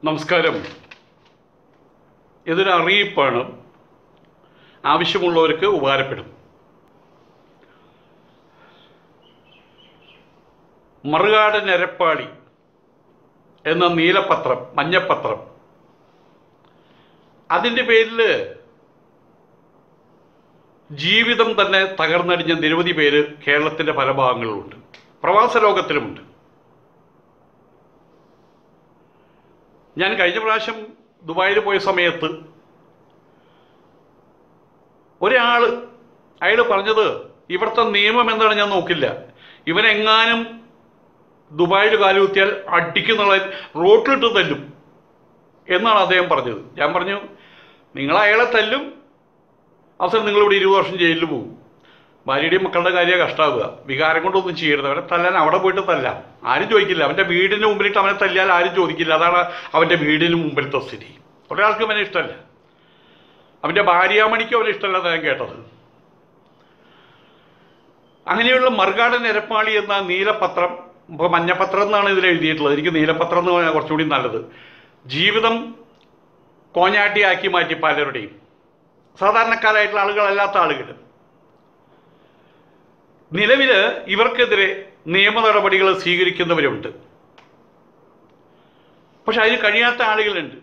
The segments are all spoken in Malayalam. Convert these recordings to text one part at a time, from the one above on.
നമസ്കാരം ഇതൊരു അറിയിപ്പാണ് ആവശ്യമുള്ളവർക്ക് ഉപകാരപ്പെടും മറുകാട് നരപ്പാളി എന്ന നീലപത്രം മഞ്ഞപ്പത്രം അതിൻ്റെ പേരിൽ ജീവിതം തന്നെ തകർന്നടിഞ്ഞ നിരവധി പേര് കേരളത്തിൻ്റെ പല ഭാഗങ്ങളിലുണ്ട് പ്രവാസ ലോകത്തിലുമുണ്ട് ഞാൻ കഴിഞ്ഞ പ്രാവശ്യം ദുബായിൽ പോയ സമയത്ത് ഒരാൾ അയാൾ പറഞ്ഞത് ഇവിടുത്തെ നിയമം എന്താണ് ഞാൻ നോക്കില്ല ഇവനെങ്ങാനും ദുബായിൽ കാലുകുത്തിയാൽ അടിക്കുന്നുള്ള റോട്ടിലിട്ട് തല്ലും എന്നാണ് അദ്ദേഹം പറഞ്ഞത് ഞാൻ പറഞ്ഞു നിങ്ങൾ അയാളെ തല്ലും അവസരം നിങ്ങളിവിടെ ഇരുപത് വർഷം ജയിലിൽ പോകും ഭാര്യയുടെയും മക്കളുടെ കാര്യം കഷ്ടാവുക വികാരം കൊണ്ടൊന്നും ചെയ്യരുത് അവനെ തല്ലാൻ അവിടെ പോയിട്ട് തല്ലാം ആരും ചോദിക്കില്ല അവൻ്റെ വീടിന് മുമ്പിലിട്ട് അവനെ തല്ലിയാൽ ആരും ചോദിക്കില്ല അതാണ് അവൻ്റെ വീടിന് മുമ്പിലത്തെ സ്ഥിതി ഒരാൾക്കും അവനെ ഇഷ്ടമല്ല അവൻ്റെ ഭാര്യാമണിക്കും അവനെ ഇഷ്ടമല്ല ഞാൻ കേട്ടത് അങ്ങനെയുള്ള മറുകാടൻ എരപ്പാളി എന്ന നീലപത്രം ഇപ്പോൾ മഞ്ഞപത്രം എന്നാണ് ഇതിൽ എഴുതിയിട്ടുള്ളത് എനിക്ക് നീലപത്രം എന്ന് പറഞ്ഞാൽ കുറച്ചുകൂടി നല്ലത് ജീവിതം കോഞ്ഞാട്ടിയാക്കി മാറ്റി പലരുടെയും സാധാരണക്കാരായിട്ടുള്ള ആളുകളല്ലാത്ത ആളുകൾ നിലവിൽ ഇവർക്കെതിരെ നിയമ നടപടികൾ സ്വീകരിക്കുന്നവരുണ്ട് പക്ഷെ അതിന് കഴിയാത്ത ആളുകളുണ്ട്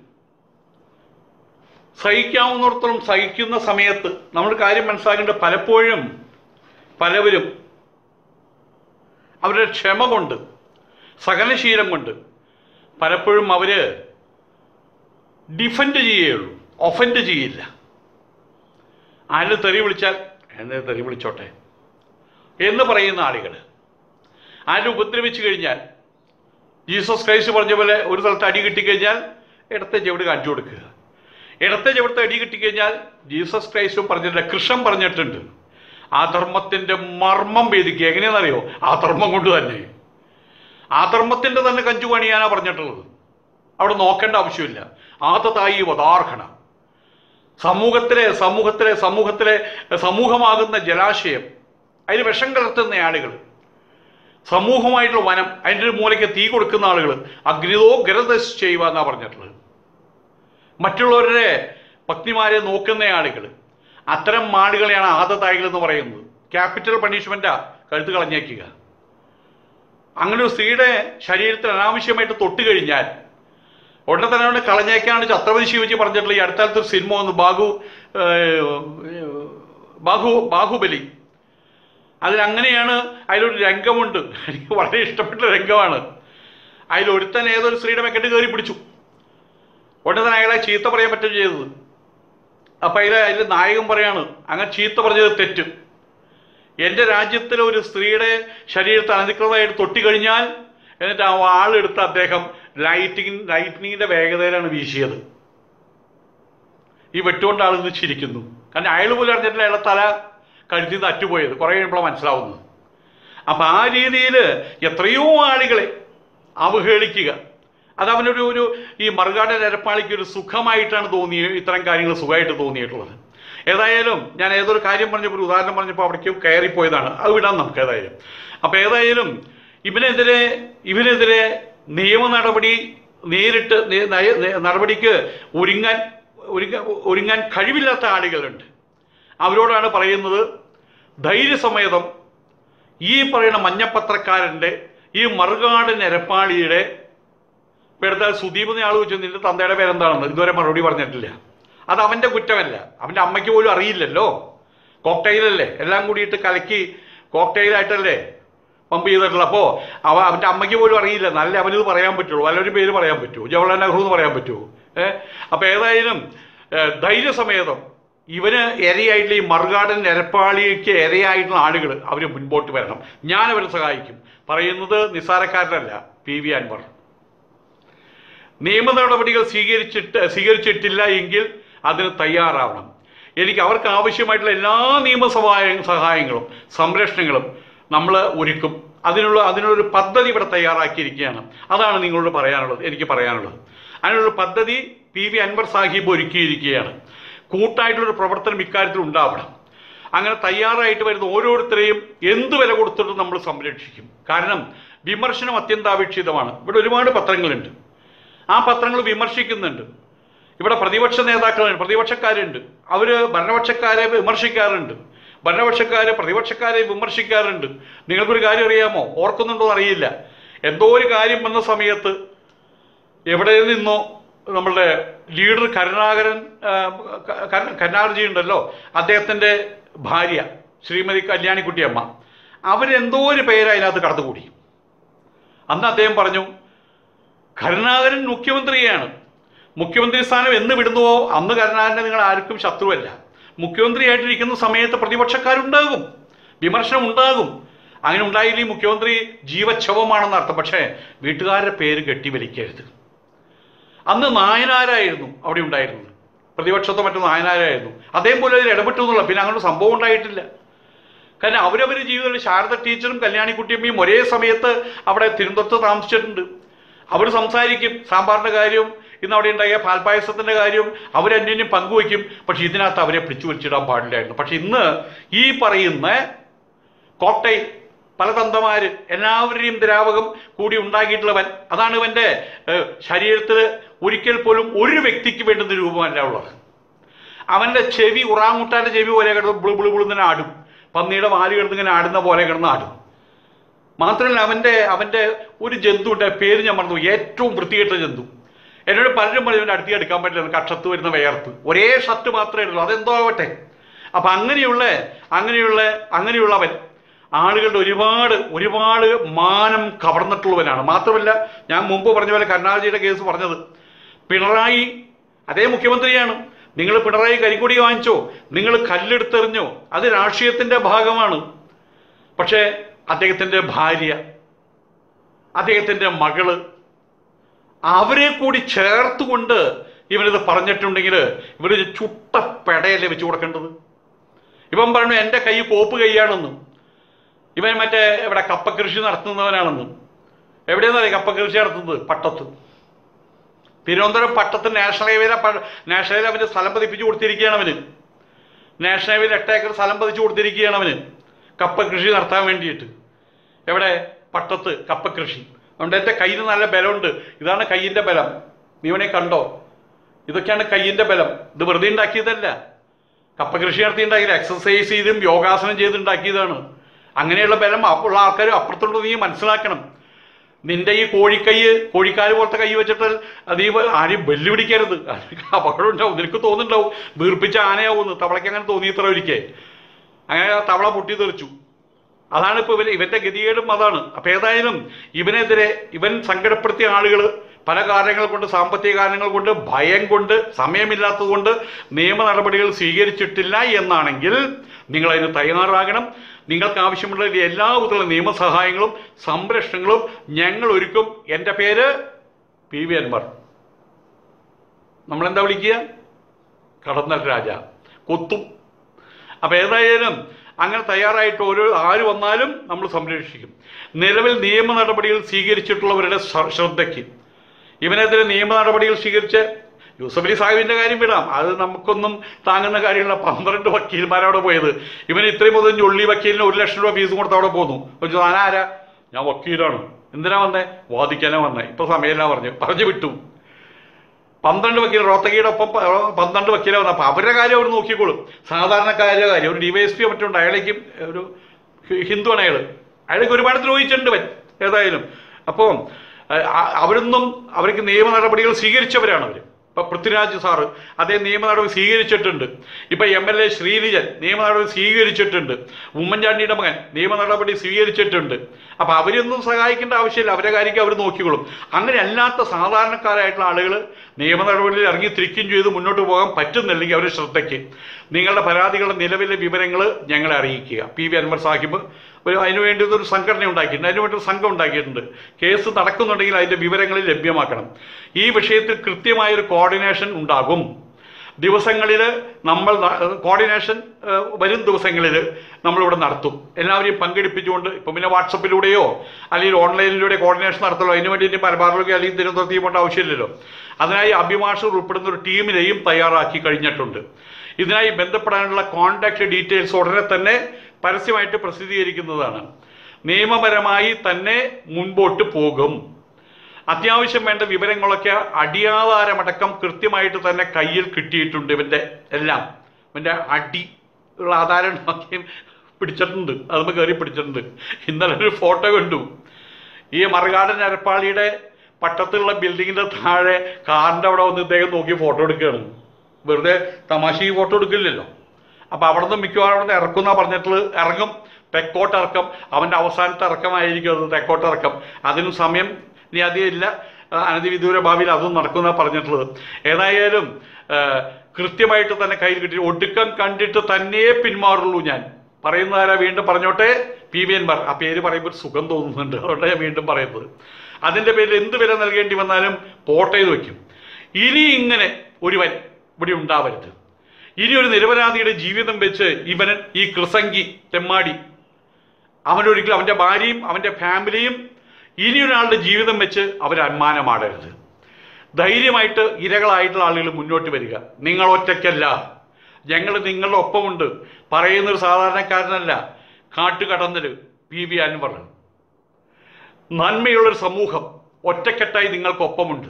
സഹിക്കാവുന്നിടത്തോളം സഹിക്കുന്ന സമയത്ത് നമ്മൾ കാര്യം മനസ്സിലാക്കേണ്ടത് പലപ്പോഴും പലവരും അവരുടെ ക്ഷമ കൊണ്ട് സഹനശീലം കൊണ്ട് പലപ്പോഴും അവർ ഡിഫെൻഡ് ചെയ്യുകയുള്ളൂ ഒഫൻഡ് ചെയ്യില്ല ആരും തെറി വിളിച്ചാൽ എന്നെ തെറി വിളിച്ചോട്ടെ എന്ന് പറയുന്ന ആളുകൾ ആരും ഉപദ്രവിച്ചു കഴിഞ്ഞാൽ ജീസസ് ക്രൈസ്റ്റ് പറഞ്ഞ പോലെ ഒരു സ്ഥലത്ത് അടി കിട്ടിക്കഴിഞ്ഞാൽ ഇടത്തെ ചെവിട് കാണിച്ചു കൊടുക്കുക ഇടത്തെ ചെവിടത്തെ അടി കിട്ടിക്കഴിഞ്ഞാൽ ജീസസ് ക്രൈസ്റ്റും പറഞ്ഞിട്ടില്ല കൃഷ്ണൻ പറഞ്ഞിട്ടുണ്ട് ആ ധർമ്മത്തിൻ്റെ മർമ്മം ഭേദിക്കുക എങ്ങനെയാണെന്നറിയോ ആ ധർമ്മം കൊണ്ട് തന്നെ ആ ധർമ്മത്തിൻ്റെ തന്നെ കഞ്ചു പണിയാനാണ് പറഞ്ഞിട്ടുള്ളത് അവിടെ നോക്കേണ്ട ആവശ്യമില്ല ആതതായി വദാർഹണ സമൂഹത്തിലെ സമൂഹത്തിലെ സമൂഹത്തിലെ സമൂഹമാകുന്ന ജലാശയം അതിന് വിഷം കലർത്തുന്ന ആളുകൾ സമൂഹമായിട്ടുള്ള വനം അതിൻ്റെ ഒരു മൂലയ്ക്ക് തീ കൊടുക്കുന്ന ആളുകൾ അഗ്നിതോ ഗരദസ് ചെയ്യുക എന്നാണ് പറഞ്ഞിട്ടുള്ളത് മറ്റുള്ളവരുടെ പത്നിമാരെ നോക്കുന്ന ആളുകൾ അത്തരം ആളുകളെയാണ് ആദതായികൾ എന്ന് പറയുന്നത് ക്യാപിറ്റൽ പണിഷ്മെൻറ്റാ കഴുത്ത് കളഞ്ഞേക്കുക അങ്ങനെ ഒരു സ്ത്രീയുടെ ശരീരത്തിൽ അനാവശ്യമായിട്ട് തൊട്ട് കഴിഞ്ഞാൽ ഉടനെ തന്നെ അവനെ കളഞ്ഞേക്കാണ് ഛത്രപതി ശിവജി പറഞ്ഞിട്ടുള്ള ഈ അടുത്ത കാലത്ത് ഒരു സിനിമ വന്നു ബാഹു ഏഹ്, ബാഹു ബാഹുബലി അതിലങ്ങനെയാണ് അതിലൊരു രംഗമുണ്ട് എനിക്ക് വളരെ ഇഷ്ടപ്പെട്ട രംഗമാണ് അതിലൊരുത്തൻ ഏതൊരു സ്ത്രീയുടെ മെക്കെട്ട് കയറി പിടിച്ചു ഉടനെ തന്നെ അയാളെ ചീത്ത പറയാൻ പറ്റും ചെയ്തത് അപ്പം അതിൽ അതിൽ നായകൻ പറയാണ് അങ്ങനെ ചീത്ത പറഞ്ഞത് തെറ്റ് എൻ്റെ രാജ്യത്തിലെ ഒരു സ്ത്രീയുടെ ശരീരത്തിൽ അനധികൃതമായിട്ട് തൊട്ടിക്കഴിഞ്ഞാൽ എന്നിട്ട് ആ ആളെടുത്ത് അദ്ദേഹം ലൈറ്റിങ് ലൈറ്റിനിങ്ങിൻ്റെ വേഗതയിലാണ് വീശിയത് ഈ വെട്ടുകൊണ്ട് ആൾ ഇന്ന് ചിരിക്കുന്നു കാരണം അയാൾ പോലും അറിഞ്ഞിട്ടില്ല അയാളെ തല കഴുത്തിൽ നിന്ന് അറ്റുപോയത് കുറേ കഴിയുമ്പോഴാണ് മനസ്സിലാവുന്നത് അപ്പം ആ രീതിയിൽ എത്രയോ ആളുകളെ അവഹേളിക്കുക അത് അവനൊരു ഒരു ഈ മറുകാട് നരപ്പാളിക്ക് ഒരു സുഖമായിട്ടാണ് തോന്നി ഇത്തരം കാര്യങ്ങൾ സുഖമായിട്ട് തോന്നിയിട്ടുള്ളത് ഏതായാലും ഞാൻ ഏതൊരു കാര്യം പറഞ്ഞപ്പോൾ ഒരു ഉദാഹരണം പറഞ്ഞപ്പോൾ അവിടേക്ക് കയറിപ്പോയതാണ് അത് വിടാം നമുക്ക് ഏതായാലും അപ്പോൾ ഏതായാലും ഇവനെതിരെ ഇവനെതിരെ നിയമ നടപടി നേരിട്ട് നേ- നയ- നേ- നടപടിക്ക് ഒരുങ്ങാൻ ഒരുങ്ങാൻ ഒരുങ്ങാൻ കഴിവില്ലാത്ത ആളുകളുണ്ട് അവരോടാണ് പറയുന്നത് ധൈര്യസമേതം ഈ പറയുന്ന മഞ്ഞപ്പത്രക്കാരൻ്റെ ഈ മറുകാട് നരപ്പാളിയുടെ പേടുത്ത സുദീപ് എന്ന ആൾ ചോദിച്ചു നിന്റെ തന്തയുടെ പേരെന്താണെന്ന് ഇതുവരെ മറുപടി പറഞ്ഞിട്ടില്ല അത് അവൻ്റെ കുറ്റമല്ല അവൻ്റെ അമ്മയ്ക്ക് പോലും അറിയില്ലല്ലോ കോക്ടെയിലല്ലേ എല്ലാം കൂടിയിട്ട് കലക്കി കോക്ടെയിലായിട്ടല്ലേ പമ്പ് ചെയ്തിട്ടുള്ള അപ്പോൾ അവ അവൻ്റെ അമ്മയ്ക്ക് പോലും അറിയില്ല നല്ല അവനിത് പറയാൻ പറ്റുള്ളൂ വല്ലൊരു പേര് പറയാൻ പറ്റുമോ ജവഹർലാൽ നെഹ്റു എന്ന് പറയാൻ പറ്റുമോ ഏഹ് അപ്പോൾ ഏതായാലും ഏഹ്, ധൈര്യസമേതം ഇവന് ഇരയായിട്ടുള്ള ഈ മറുകാടൻ എരപ്പാളിക്ക് ഇരയായിട്ടുള്ള ആളുകൾ അവർ മുൻപോട്ട് വരണം ഞാൻ അവരെ സഹായിക്കും പറയുന്നത് നിസ്സാരക്കാരനല്ല പി വി അൻവർ നിയമ നടപടികൾ സ്വീകരിച്ചിട്ട് സ്വീകരിച്ചിട്ടില്ല എങ്കിൽ അതിന് തയ്യാറാവണം എനിക്ക് അവർക്ക് ആവശ്യമായിട്ടുള്ള എല്ലാ നിയമസഹായ സഹായങ്ങളും സംരക്ഷണങ്ങളും നമ്മൾ ഒരുക്കും അതിനുള്ള അതിനുള്ളൊരു പദ്ധതി ഇവിടെ തയ്യാറാക്കിയിരിക്കുകയാണ് അതാണ് നിങ്ങളോട് പറയാനുള്ളത് എനിക്ക് പറയാനുള്ളത് അതിനുള്ളൊരു പദ്ധതി പി വി അൻവർ സാഹിബ് ഒരുക്കിയിരിക്കുകയാണ് കൂട്ടായിട്ടുള്ളൊരു പ്രവർത്തനം ഇക്കാര്യത്തിൽ ഉണ്ടാവണം അങ്ങനെ തയ്യാറായിട്ട് വരുന്ന ഓരോരുത്തരെയും എന്ത് വില കൊടുത്തിട്ടും നമ്മൾ സംരക്ഷിക്കും കാരണം വിമർശനം അത്യന്താപേക്ഷിതമാണ് ഇവിടെ ഒരുപാട് പത്രങ്ങളുണ്ട് ആ പത്രങ്ങൾ വിമർശിക്കുന്നുണ്ട് ഇവിടെ പ്രതിപക്ഷ നേതാക്കളുണ്ട് പ്രതിപക്ഷക്കാരുണ്ട് അവർ ഭരണപക്ഷക്കാരെ വിമർശിക്കാറുണ്ട് ഭരണപക്ഷക്കാര് പ്രതിപക്ഷക്കാരെ വിമർശിക്കാറുണ്ട് നിങ്ങൾക്കൊരു കാര്യം അറിയാമോ ഓർക്കുന്നുണ്ടോ എന്ന് അറിയില്ല എന്തോ ഒരു കാര്യം വന്ന സമയത്ത് എവിടെ നിന്നോ നമ്മളുടെ ലീഡർ കരുണാകരൻ ആ, ക- ക- കരുണാകരജി ഉണ്ടല്ലോ അദ്ദേഹത്തിൻ്റെ ഭാര്യ ശ്രീമതി കല്യാണിക്കുട്ടിയമ്മ അവരെന്തോ ഒരു പേര് അതിനകത്ത് കടന്നുകൂടി അന്ന് അദ്ദേഹം പറഞ്ഞു കരുണാകരൻ മുഖ്യമന്ത്രിയാണ് മുഖ്യമന്ത്രി സ്ഥാനം എന്ന് വിടുന്നുവോ അന്ന് കരുണാകരനെ നിങ്ങൾ ആർക്കും ശത്രുവല്ല മുഖ്യമന്ത്രിയായിട്ടിരിക്കുന്ന സമയത്ത് പ്രതിപക്ഷക്കാരുണ്ടാകും വിമർശനം ഉണ്ടാകും അങ്ങനെ ഉണ്ടായില്ലെങ്കിൽ മുഖ്യമന്ത്രി ജീവച്ഛവമാണെന്ന് അർത്ഥം പക്ഷേ വീട്ടുകാരുടെ പേര് കെട്ടിവലിക്കരുത് അന്ന് നായനാരായിരുന്നു അവിടെ ഉണ്ടായിരുന്നത് പ്രതിപക്ഷത്തോ മറ്റോ നായനാരായിരുന്നു അദ്ദേഹം പോലും അതിൽ ഇടപെട്ടു എന്നുള്ള പിന്നെ അങ്ങനെ ഒരു സംഭവം ഉണ്ടായിട്ടില്ല കാരണം അവരവർ ജീവിതത്തിൽ ശാരദ ടീച്ചറും കല്യാണിക്കുട്ടിയമ്മയും ഒരേ സമയത്ത് അവിടെ തിരുവനന്തപുരത്ത് താമസിച്ചിട്ടുണ്ട് അവർ സംസാരിക്കും സാമ്പാറിൻ്റെ കാര്യവും ഇന്ന് അവിടെ ഉണ്ടായ പാൽപ്പായസത്തിൻ്റെ കാര്യവും അവരന്യോന്യം പങ്കുവയ്ക്കും പക്ഷെ ഇതിനകത്ത് അവരെ പിടിച്ചു വലിച്ചിടാൻ പാടില്ലായിരുന്നു പക്ഷെ ഇന്ന് ഈ പറയുന്ന കോട്ടയം പല തന്തമാര് എല്ലാവരുടെയും ദ്രാവകം കൂടി ഉണ്ടാക്കിയിട്ടുള്ളവൻ അതാണ് ഇവന്റെ ഏഹ്, ശരീരത്തിൽ ഒരിക്കൽ പോലും ഒരു വ്യക്തിക്ക് വേണ്ടുന്ന രൂപമല്ല ഉള്ളത് അവന്റെ ചെവി ഉറാങ്ങുട്ടാന്റെ ചെവി പോലെ കിടന്ന് ബിളു ബിളു ബിളു ഇങ്ങനെ ആടും പന്നിയുടെ വാല് കിടന്ന് ഇങ്ങനെ ആടുന്ന പോലെ കിടന്ന് ആടും മാത്രമല്ല അവന്റെ അവന്റെ ഒരു ജന്തു ഉണ്ട് ആ പേര് ഞാൻ മറന്നു ഏറ്റവും വൃത്തികെട്ട ജന്തു എന്നോട് പലരും പറഞ്ഞു ഇവൻ്റെ അടുത്ത് എടുക്കാൻ പറ്റില്ല കക്ഷത്ത് വരുന്ന വേർത്ത് ഒരേ ഷർട്ട് മാത്രമേ ഉള്ളൂ അതെന്തോ ആവട്ടെ അപ്പൊ അങ്ങനെയുള്ള അങ്ങനെയുള്ള അങ്ങനെയുള്ളവൻ ആളുകളുടെ ഒരുപാട് ഒരുപാട് മാനം കവർന്നിട്ടുള്ളവനാണ് മാത്രമല്ല ഞാൻ മുമ്പ് പറഞ്ഞ പോലെ കരുണാകരജിയുടെ കേസ് പറഞ്ഞത് പിണറായി അതേ മുഖ്യമന്ത്രിയാണ് നിങ്ങൾ പിണറായി കരിക്കൊടി വാങ്ങിച്ചോ നിങ്ങൾ കല്ലെടുത്തെറിഞ്ഞോ അത് രാഷ്ട്രീയത്തിന്റെ ഭാഗമാണ് പക്ഷേ അദ്ദേഹത്തിന്റെ ഭാര്യ അദ്ദേഹത്തിന്റെ മകള് അവരെ കൂടി ചേർത്തുകൊണ്ട് ഇവനിത് പറഞ്ഞിട്ടുണ്ടെങ്കിൽ ഇവര് ചുട്ട പെടയല്ലേ വെച്ച് കൊടുക്കേണ്ടത് ഇവൻ പറഞ്ഞു എൻ്റെ കൈ കോപ്പ് കൈയാണെന്ന് ഇവൻ മറ്റേ ഇവിടെ കപ്പ കൃഷി നടത്തുന്നവനാണെന്ന് എവിടെയെന്നറിയാം കപ്പ കൃഷി നടത്തുന്നത് പട്ടത്ത് തിരുവനന്തപുരം പട്ടത്ത് നാഷണൽ ഹൈവേയിലെ പ- നാഷണൽ ഹൈവേയിൽ അവന് സ്ഥലം പതിപ്പിച്ച് കൊടുത്തിരിക്കുകയാണ് അവന് നാഷണൽ ഹൈവേയിൽ എട്ട് ഏക്കർ സ്ഥലം പതിച്ചു കൊടുത്തിരിക്കുകയാണ് അവന് കപ്പ കൃഷി നടത്താൻ വേണ്ടിയിട്ട് എവിടെ പട്ടത്ത് കപ്പ കൃഷി അതുകൊണ്ട് എൻ്റെ കയ്യിൽ നല്ല ബലമുണ്ട് ഇതാണ് കയ്യിൻ്റെ ബലം നീ വേണേ കണ്ടോ ഇതൊക്കെയാണ് കയ്യിൻ്റെ ബലം ഇത് വെറുതെ ഉണ്ടാക്കിയതല്ല കപ്പ കൃഷി നടത്തി ഉണ്ടാക്കിയത് എക്സസൈസ് ചെയ്തും യോഗാസനം ചെയ്ത് ഉണ്ടാക്കിയതാണ് അങ്ങനെയുള്ള ബലം ഉള്ള ആൾക്കാർ അപ്പുറത്തുള്ള നീ മനസ്സിലാക്കണം നിന്റെ ഈ കോഴിക്കൈ കോഴിക്കാല് പോലത്തെ കൈ വെച്ചിട്ട് നീ ആരെയും വെല്ലുവിളിക്കരുത് അപകടം ഉണ്ടാവും നിനക്ക് തോന്നുന്നുണ്ടാവും വീർപ്പിച്ച ആനയാവുന്നു തവളയ്ക്ക് അങ്ങനെ തോന്നിയത്ര ഒരിക്കൽ അങ്ങനെ ആ തവള പൊട്ടി തെറിച്ചു അതാണ് ഇപ്പോൾ ഇവൻ ഇവന്റെ ഗതികേടും അതാണ് അപ്പൊ ഏതായാലും ഇവനെതിരെ ഇവൻ സങ്കടപ്പെടുത്തിയ ആളുകൾ പല കാരണങ്ങൾ കൊണ്ട് സാമ്പത്തിക കാരണങ്ങൾ കൊണ്ട് ഭയം കൊണ്ട് സമയമില്ലാത്തത് കൊണ്ട് നിയമ നടപടികൾ സ്വീകരിച്ചിട്ടില്ല എന്നാണെങ്കിൽ നിങ്ങൾ അതിന് തയ്യാറാകണം നിങ്ങൾക്ക് ആവശ്യമുള്ള എല്ലാ വിധത്തിലുള്ള നിയമസഹായങ്ങളും സംരക്ഷണങ്ങളും ഞങ്ങൾ ഒരുക്കും എൻ്റെ പേര് പി വി അൻവർ നമ്മളെന്താ വിളിക്കുക കടന്നൽ രാജ കൊത്തും അപ്പൊ ഏതായാലും അങ്ങനെ തയ്യാറായിട്ട് ഓരോ ആര് വന്നാലും നമ്മൾ സംരക്ഷിക്കും നിലവിൽ നിയമ നടപടികൾ സ്വീകരിച്ചിട്ടുള്ളവരുടെ ശ്ര- ശ്രദ്ധയ്ക്ക് ഇവനെതിരെ നിയമ നടപടികൾ സ്വീകരിച്ച് യൂസഫ് അലി സാഹിബിന്റെ കാര്യം വിടാം അത് നമുക്കൊന്നും താങ്ങുന്ന കാര്യങ്ങളാണ് പന്ത്രണ്ട് വക്കീൽമാരവിടെ പോയത് ഇവൻ ഇത്രയും മുതൽ ഉള്ളി വക്കീലിന് ഒരു ലക്ഷം രൂപ ഫീസും കൊടുത്ത് അവിടെ പോന്നു ഒരു ഞാനാരാ ഞാൻ വക്കീലാണ് എന്തിനാ വന്നേ വാദിക്കാനാ വന്നേ ഇപ്പൊ സമയമില്ല പറഞ്ഞു പറഞ്ഞു വിട്ടു പന്ത്രണ്ട് വക്കീൽ റോത്തകിയുടെ ഒപ്പം പ- പന്ത്രണ്ട് വക്കീലെ വന്നു അപ്പൊ അവരുടെ കാര്യം അവർ നോക്കിക്കോളും സാധാരണക്കാരുടെ കാര്യം ഒരു ഡിവൈഎസ്പി മറ്റുണ്ട് അയാളേക്കും ഒരു ഹി- ഹിന്ദുവാണ് അയാൾ അയാൾക്ക് ഒരുപാട് ദ്രോഹിച്ചിട്ടുണ്ട് ഇവൻ ഏതായാലും അപ്പോൾ അവരൊന്നും അവർക്ക് നിയമ നടപടികൾ സ്വീകരിച്ചവരാണ് അവർ ഇപ്പൊ പൃഥ്വിരാജ് സാറ് അദ്ദേഹം നിയമ നടപടി സ്വീകരിച്ചിട്ടുണ്ട് ഇപ്പൊ എം എൽ എ ശ്രീനിജൻ നിയമ നടപടി സ്വീകരിച്ചിട്ടുണ്ട് ഉമ്മൻചാണ്ടിയുടെ മകൻ നിയമ നടപടി സ്വീകരിച്ചിട്ടുണ്ട് അപ്പൊ അവരൊന്നും സഹായിക്കേണ്ട ആവശ്യമില്ല അവരെ കാര്യമൊക്കെ അവർ നോക്കിക്കോളും അങ്ങനെ അല്ലാത്ത സാധാരണക്കാരായിട്ടുള്ള ആളുകൾ നിയമ നടപടിയിൽ ഇറങ്ങി തിരിക്കുകയും ചെയ്ത് മുന്നോട്ട് പോകാൻ പറ്റുന്നില്ലെങ്കിൽ അവരുടെ ശ്രദ്ധയ്ക്ക് നിങ്ങളുടെ പരാതികളുടെ നിലവിലെ വിവരങ്ങൾ ഞങ്ങളെ അറിയിക്കുക പി വി അൻവർ സാഹിബ് ഒരു അതിനുവേണ്ടി ഒരു സംഘടന ഉണ്ടാക്കിയിട്ടുണ്ട് അതിനുവേണ്ടി ഒരു സംഘം ഉണ്ടാക്കിയിട്ടുണ്ട് കേസ് നടക്കുന്നുണ്ടെങ്കിൽ അതിന്റെ വിവരങ്ങൾ ലഭ്യമാക്കണം ഈ വിഷയത്തിൽ കൃത്യമായൊരു കോർഡിനേഷൻ ഉണ്ടാകും ദിവസങ്ങളിൽ നമ്മൾ കോർഡിനേഷൻ വരും ദിവസങ്ങളിൽ നമ്മളിവിടെ നടത്തും എല്ലാവരെയും പങ്കെടുപ്പിച്ചുകൊണ്ട് ഇപ്പം പിന്നെ വാട്സപ്പിലൂടെയോ അല്ലെങ്കിൽ ഓൺലൈനിലൂടെ കോർഡിനേഷൻ നടത്തലോ അതിന് വേണ്ടി ഇനി മലബാറിലേക്ക് അല്ലെങ്കിൽ തിരുവനന്തപുരത്ത് പോകേണ്ട ആവശ്യമില്ലല്ലോ അതിനായി അഭിഭാഷകർ ഉൾപ്പെടുന്ന ഒരു ടീമിനെയും തയ്യാറാക്കി കഴിഞ്ഞിട്ടുണ്ട് ഇതിനായി ബന്ധപ്പെടാനുള്ള കോൺടാക്ട് ഡീറ്റെയിൽസ് ഉടനെ തന്നെ പരസ്യമായിട്ട് പ്രസിദ്ധീകരിക്കുന്നതാണ് നിയമപരമായി തന്നെ മുൻപോട്ട് പോകും അത്യാവശ്യം വേണ്ട വിവരങ്ങളൊക്കെ അടിയാധാരമടക്കം കൃത്യമായിട്ട് തന്നെ കയ്യിൽ കിട്ടിയിട്ടുണ്ട് ഇവൻ്റെ എല്ലാം ഇവൻ്റെ അടി ഉള്ള ആധാരം നോക്കി പിടിച്ചിട്ടുണ്ട് അതുമ്പോൾ കയറി പിടിച്ചിട്ടുണ്ട് ഇന്നലെ ഒരു ഫോട്ടോ കണ്ടു ഈ മറുകാടൻ അരപ്പാളിയുടെ പട്ടത്തുള്ള ബിൽഡിങ്ങിന്റെ താഴെ കാറിന്റെ അവിടെ വന്ന് ഇദ്ദേഹം നോക്കി ഫോട്ടോ എടുക്കുകയാണ് വെറുതെ തമാശയ്ക്ക് ഫോട്ടോ എടുക്കില്ലല്ലോ അപ്പൊ അവിടെ നിന്ന് മിക്കവാറും അവിടെ നിന്ന് ഇറക്കുന്ന പറഞ്ഞിട്ടുള്ളത് ഇറങ്ങും തെക്കോട്ട് ഇറക്കം അവന്റെ അവസാനത്തെ ഇറക്കമായിരിക്കും അത് തെക്കോട്ട് ഇറക്കം അതിനും സമയം ഇനി അധികം ഇല്ല ആ, അനധിവിദൂര ഭാവിയിൽ അതും നടക്കുന്ന പറഞ്ഞിട്ടുള്ളത് ഏതായാലും ആ, കൃത്യമായിട്ട് തന്നെ കയ്യിൽ കിട്ടി ഒടുക്കം കണ്ടിട്ട് തന്നെ പിന്മാറുള്ളൂ ഞാൻ പറയുന്നതാരാ വീണ്ടും പറഞ്ഞോട്ടെ പി വി എൻമാർ ആ പേര് പറയുമ്പോൾ ഒരു സുഖം തോന്നുന്നുണ്ട് അതുകൊണ്ടാണ് ഞാൻ വീണ്ടും പറയുന്നത് അതിന്റെ പേരിൽ എന്ത് വില നൽകേണ്ടി വന്നാലും പോട്ടെ എന്ന് വെക്കും ഇനി ഇങ്ങനെ ഒരുവൻ ഇവിടെ ഉണ്ടാവരുത് ഇനി ഒരു നിരപരാധിയുടെ ജീവിതം വെച്ച് ഇവന് ഈ കൃസംഗി തെമ്മാടി അവനൊരിക്കലും അവന്റെ ഭാര്യയും അവന്റെ ഫാമിലിയും ഇനി ഒരാളുടെ ജീവിതം വെച്ച് അവർ അന്മാനമാടരുത് ധൈര്യമായിട്ട് ഇരകളായിട്ടുള്ള ആളുകൾ മുന്നോട്ട് വരിക നിങ്ങൾ ഒറ്റയ്ക്കല്ല ഞങ്ങൾ നിങ്ങളുടെ ഒപ്പമുണ്ട് പറയുന്നൊരു സാധാരണക്കാരനല്ല കാട്ടുകടന്നല് പി വി അൻവർ നന്മയുള്ളൊരു സമൂഹം ഒറ്റക്കെട്ടായി നിങ്ങൾക്കൊപ്പമുണ്ട്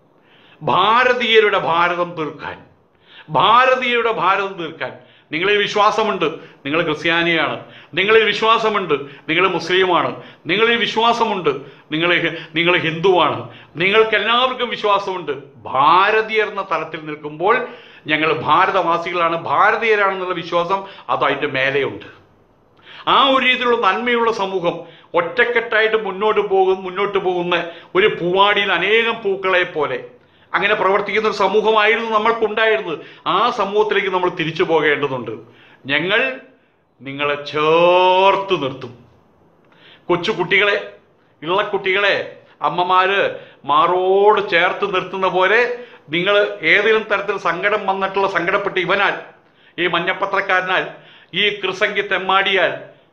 ഭാരതീയരുടെ ഭാരതം തീർക്കാൻ ഭാരതീയരുടെ ഭാരതം തീർക്കാൻ നിങ്ങളിൽ വിശ്വാസമുണ്ട് നിങ്ങൾ ക്രിസ്ത്യാനിയാണ് നിങ്ങളിൽ വിശ്വാസമുണ്ട് നിങ്ങൾ മുസ്ലിമാണ് നിങ്ങളിൽ വിശ്വാസമുണ്ട് നിങ്ങൾ നിങ്ങൾ ഹിന്ദുവാണ് നിങ്ങൾക്ക് എല്ലാവർക്കും വിശ്വാസമുണ്ട് ഭാരതീയർ എന്ന തലത്തിൽ നിൽക്കുമ്പോൾ ഞങ്ങൾ ഭാരതവാസികളാണ് ഭാരതീയരാണെന്നുള്ള വിശ്വാസം അത് അതിൻ്റെ മേലെയുണ്ട് ആ ഒരു രീതിയിലുള്ള നന്മയുള്ള സമൂഹം ഒറ്റക്കെട്ടായിട്ട് മുന്നോട്ട് പോകും മുന്നോട്ട് പോകുന്ന ഒരു പൂവാടിയിൽ അനേകം പൂക്കളെ പോലെ അങ്ങനെ പ്രവർത്തിക്കുന്ന ഒരു സമൂഹമായിരുന്നു നമ്മൾക്കുണ്ടായിരുന്നത് ആ സമൂഹത്തിലേക്ക് നമ്മൾ തിരിച്ചു പോകേണ്ടതുണ്ട് ഞങ്ങൾ നിങ്ങളെ ചേർത്ത് നിർത്തും കൊച്ചു കുട്ടികളെ ഉള്ള കുട്ടികളെ അമ്മമാര് മാറോട് ചേർത്ത് നിർത്തുന്ന പോലെ നിങ്ങൾ ഏതെങ്കിലും തരത്തിൽ സങ്കടം വന്നിട്ടുള്ള സങ്കടപ്പെട്ട് ഇവനാൽ ഈ മഞ്ഞപ്പത്രക്കാരനാൽ ഈ കൃസംഗി തെമ്മാടിയാൽ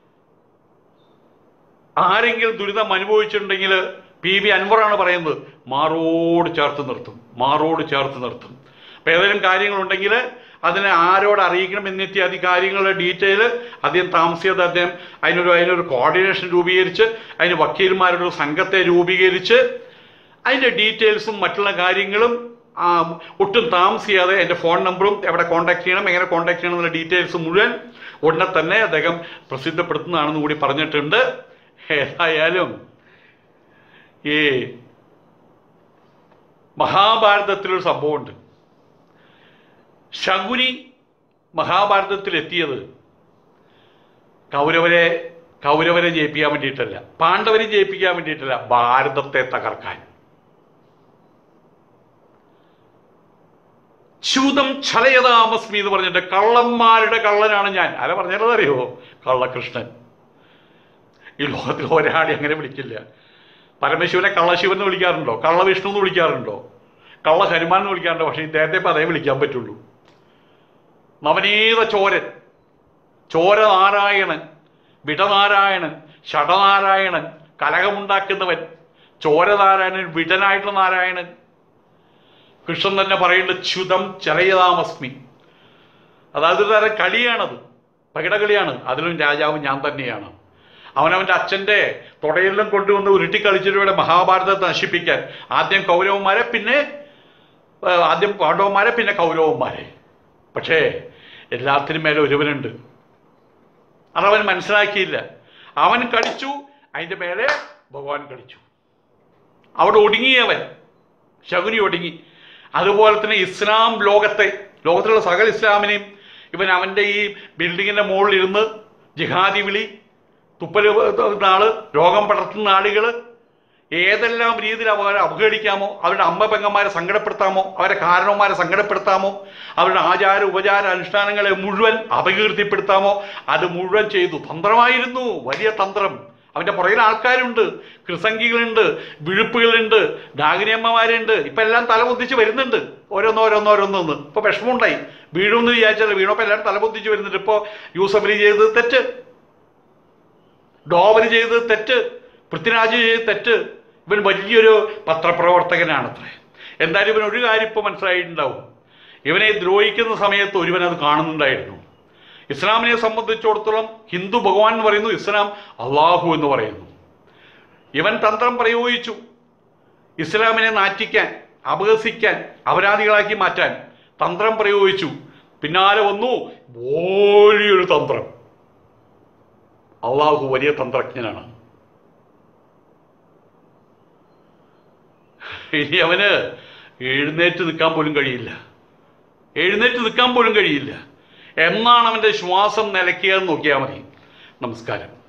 ആരെങ്കിലും ദുരിതം അനുഭവിച്ചിട്ടുണ്ടെങ്കിൽ പി വി അൻവറാണ് പറയുന്നത് മാറോട് ചേർത്ത് നിർത്തും മാറോട് ചേർത്ത് നിർത്തും അപ്പം ഏതെങ്കിലും കാര്യങ്ങളുണ്ടെങ്കിൽ അതിനെ ആരോട് അറിയിക്കണം എന്നിത്യാദി കാര്യങ്ങളുടെ ഡീറ്റെയിൽ അദ്ദേഹം താമസിയാതെ അദ്ദേഹം അതിനൊരു അതിനൊരു കോർഡിനേഷൻ രൂപീകരിച്ച് അതിന് വക്കീൽമാരുടെ ഒരു സംഘത്തെ രൂപീകരിച്ച് അതിൻ്റെ ഡീറ്റെയിൽസും മറ്റുള്ള കാര്യങ്ങളും ആ, ഒട്ടും താമസിയാതെ എൻ്റെ ഫോൺ നമ്പറും എവിടെ കോൺടാക്ട് ചെയ്യണം എങ്ങനെ കോൺടാക്ട് ചെയ്യണം എന്നുള്ള ഡീറ്റെയിൽസ് മുഴുവൻ ഉടനെ തന്നെ അദ്ദേഹം പ്രസിദ്ധപ്പെടുത്തുന്നതാണെന്ന് കൂടി പറഞ്ഞിട്ടുണ്ട് ഏതായാലും ഈ മഹാഭാരതത്തിലൊരു സംഭവമുണ്ട് ശകുനി മഹാഭാരതത്തിൽ എത്തിയത് കൗരവരെ കൗരവരെ ജയിപ്പിക്കാൻ വേണ്ടിയിട്ടല്ല പാണ്ഡവരെ ജയിപ്പിക്കാൻ വേണ്ടിയിട്ടല്ല ഭാരതത്തെ തകർക്കാൻ ശൂതം ഛലയതാമസ്മി എന്ന് പറഞ്ഞിട്ട് കള്ളന്മാരുടെ കള്ളനാണ് ഞാൻ ആരെ പറഞ്ഞത് അറിയോ കള്ളകൃഷ്ണൻ ഈ ലോകത്തിൽ ഒരാളെ അങ്ങനെ വിളിക്കില്ല പരമശിവനെ കള്ളശിവൻ എന്ന് വിളിക്കാറുണ്ടോ കള്ളവിഷ്ണു എന്ന് വിളിക്കാറുണ്ടോ കള്ള ഹനുമാൻ എന്ന് വിളിക്കാറുണ്ടോ പക്ഷേ ഇദ്ദേഹത്തെ ഇപ്പം അതേ വിളിക്കാൻ പറ്റുള്ളൂ നവനീത ചോരൻ ചോരനാരായണൻ വിടനാരായണൻ ഷടനാരായണൻ കലകമുണ്ടാക്കുന്നവൻ ചോരനാരായണൻ വിടനായിട്ടുള്ള നാരായണൻ കൃഷ്ണൻ തന്നെ പറയുന്നുണ്ട് ച്യുതം ചരയതാമസ്മി അതായത് ഒരു തരം കളിയാണത് പകിടകളിയാണ് അതിലും രാജാവ് ഞാൻ തന്നെയാണ് അവനവൻ്റെ അച്ഛൻ്റെ തുടയെല്ലാം കൊണ്ടുവന്ന് ഉരുട്ടി കളിച്ചിട്ട് മഹാഭാരതത്തെ നശിപ്പിക്കാൻ ആദ്യം കൗരവന്മാരെ പിന്നെ ആ, ആദ്യം പാണ്ഡവന്മാരെ പിന്നെ കൗരവന്മാരെ പക്ഷേ എല്ലാത്തിനും മേലെ ഒരുവനുണ്ട് അതവൻ മനസ്സിലാക്കിയില്ല അവൻ കളിച്ചു അതിൻ്റെ മേലെ ഭഗവാൻ കളിച്ചു അവിടെ ഒടുങ്ങിയവൻ ശകുനി ഒടുങ്ങി അതുപോലെ തന്നെ ഇസ്ലാം ലോകത്തെ ലോകത്തിലുള്ള സകല ഇസ്ലാമിനെയും ഇവൻ അവൻ്റെ ഈ ബിൽഡിങ്ങിൻ്റെ മുകളിൽ ഇരുന്ന് ജിഹാദി വിളി തുപ്പൽ നാള് രോഗം പടർത്തുന്ന ആളുകൾ ഏതെല്ലാം രീതിയിൽ അവരെ അവഹേളിക്കാമോ അവരുടെ അമ്മ പെങ്ങന്മാരെ സങ്കടപ്പെടുത്താമോ അവരെ കാരണവന്മാരെ സങ്കടപ്പെടുത്താമോ അവരുടെ ആചാര ഉപചാര അനുഷ്ഠാനങ്ങളെ മുഴുവൻ അപകീർത്തിപ്പെടുത്താമോ അത് മുഴുവൻ ചെയ്തു തന്ത്രമായിരുന്നു വലിയ തന്ത്രം അവന്റെ പുറകിൽ ആൾക്കാരുണ്ട് കൃസംഗികളുണ്ട് വിഴുപ്പുകളുണ്ട് ഡാഗിനിയമ്മമാരുണ്ട് ഇപ്പൊ എല്ലാം തലപൊത്തിച്ച് വരുന്നുണ്ട് ഓരോന്നോരോന്നോരോന്നോന്ന് ഇപ്പൊ വിഷമമുണ്ടായി വീഴുമെന്ന് വിചാരിച്ചല്ലോ വീണപ്പോ എല്ലാവരും തലപൊത്തിച്ച് വരുന്നുണ്ട് ഇപ്പൊ യൂസഫ് അലി ചെയ്തത് തെറ്റ് ഡോവൽ ചെയ്തത് തെറ്റ് പൃഥ്വിരാജ് ചെയ്തത് തെറ്റ് ഇവൻ വലിയൊരു പത്രപ്രവർത്തകനാണത്രേ എന്തായാലും ഇവൻ ഒരു കാര്യം ഇപ്പോൾ മനസ്സിലായിട്ടുണ്ടാവും ഇവനെ ദ്രോഹിക്കുന്ന സമയത്ത് ഒരുവൻ അത് കാണുന്നുണ്ടായിരുന്നു ഇസ്ലാമിനെ സംബന്ധിച്ചിടത്തോളം ഹിന്ദു ഭഗവാൻ എന്ന് പറയുന്നു ഇസ്ലാം അള്ളാഹു എന്ന് പറയുന്നു ഇവൻ തന്ത്രം പ്രയോഗിച്ചു ഇസ്ലാമിനെ നാറ്റിക്കാൻ അപഹസിക്കാൻ അപരാധികളാക്കി മാറ്റാൻ തന്ത്രം പ്രയോഗിച്ചു പിന്നാലെ വന്നു വലിയൊരു തന്ത്രം അള്ളാഹു വലിയ തന്ത്രജ്ഞനാണ് ഇനി അവന് എഴുന്നേറ്റ് നിൽക്കാൻ പോലും കഴിയില്ല എഴുന്നേറ്റ് നിൽക്കാൻ പോലും കഴിയില്ല എന്നാണ് അവൻ്റെ ശ്വാസം നിലയ്ക്കുക എന്ന് നോക്കിയാൽ മതി നമസ്കാരം